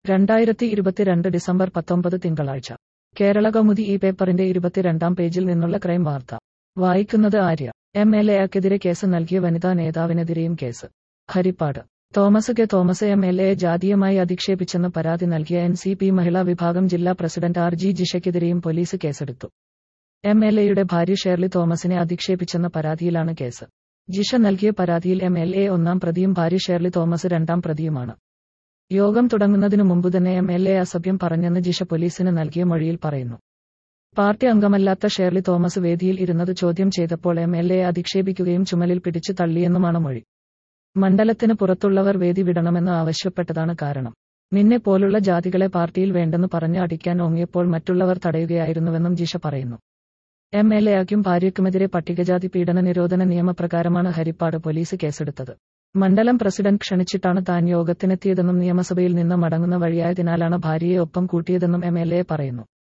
രണ്ടായിരത്തി ഇരുപത്തിരണ്ട് ഡിസംബർ പത്തൊമ്പത് തിങ്കളാഴ്ച കേരള കൗമുദി ഈ പേപ്പറിന്റെ ഇരുപത്തിരണ്ടാം പേജിൽ നിന്നുള്ള ക്രൈം വാർത്ത വായിക്കുന്നത് ആര്യ എം എൽ എക്കെതിരെ കേസ് നൽകിയ വനിതാ നേതാവിനെതിരെയും case Harippad Thomas K Thomas M L A ജാതീയമായി അധിക്ഷേപിച്ചെന്ന് പരാതി നൽകിയ എൻ സി പി മഹിളാ വിഭാഗം ജില്ലാ പ്രസിഡന്റ് ആർ ജി ജിഷയ്ക്കെതിരെയും പോലീസ് കേസെടുത്തു എം എൽ എയുടെ ഭാര്യ ഷേർലി തോമസിനെ അധിക്ഷേപിച്ചെന്ന പരാതിയിലാണ് കേസ് ജിഷ നൽകിയ പരാതിയിൽ എം എൽ എ ഒന്നാം പ്രതിയും ഭാര്യ ഷേർലി തോമസ് രണ്ടാം പ്രതിയുമാണ് യോഗം തുടങ്ങുന്നതിനു മുമ്പ് തന്നെ എം എൽ എ അസഭ്യം പറഞ്ഞെന്ന് ജിഷ പോലീസിന് നൽകിയ മൊഴിയിൽ പറയുന്നു പാർട്ടി അംഗമല്ലാത്ത ഷേർലി തോമസ് വേദിയിൽ ഇരുന്നത് ചോദ്യം ചെയ്തപ്പോൾ എം എൽ എ അധിക്ഷേപിക്കുകയും ചുമലിൽ പിടിച്ചു തള്ളിയെന്നുമാണ് മൊഴി മണ്ഡലത്തിന് പുറത്തുള്ളവർ വേദി വിടണമെന്ന് ആവശ്യപ്പെട്ടതാണ് കാരണം നിന്നെ പോലുള്ള ജാതികളെ പാർട്ടിയിൽ വേണ്ടെന്ന് പറഞ്ഞ് അടിക്കാൻ ഓങ്ങിയപ്പോൾ മറ്റുള്ളവർ തടയുകയായിരുന്നുവെന്നും ജിഷ പറയുന്നു എം എൽ എക്കും ഭാര്യയ്ക്കുമെതിരെ പട്ടികജാതി പീഡന നിരോധന നിയമപ്രകാരമാണ് ഹരിപ്പാട് പോലീസ് കേസെടുത്തത് മണ്ഡലം പ്രസിഡന്റ് ക്ഷണിച്ചിട്ടാണ് താൻ യോഗത്തിനെത്തിയതെന്നും നിയമസഭയിൽ നിന്ന് മടങ്ങുന്ന വഴിയായതിനാലാണ് ഭാര്യയെ ഒപ്പം കൂട്ടിയതെന്നും എം എൽ എ പറയുന്നു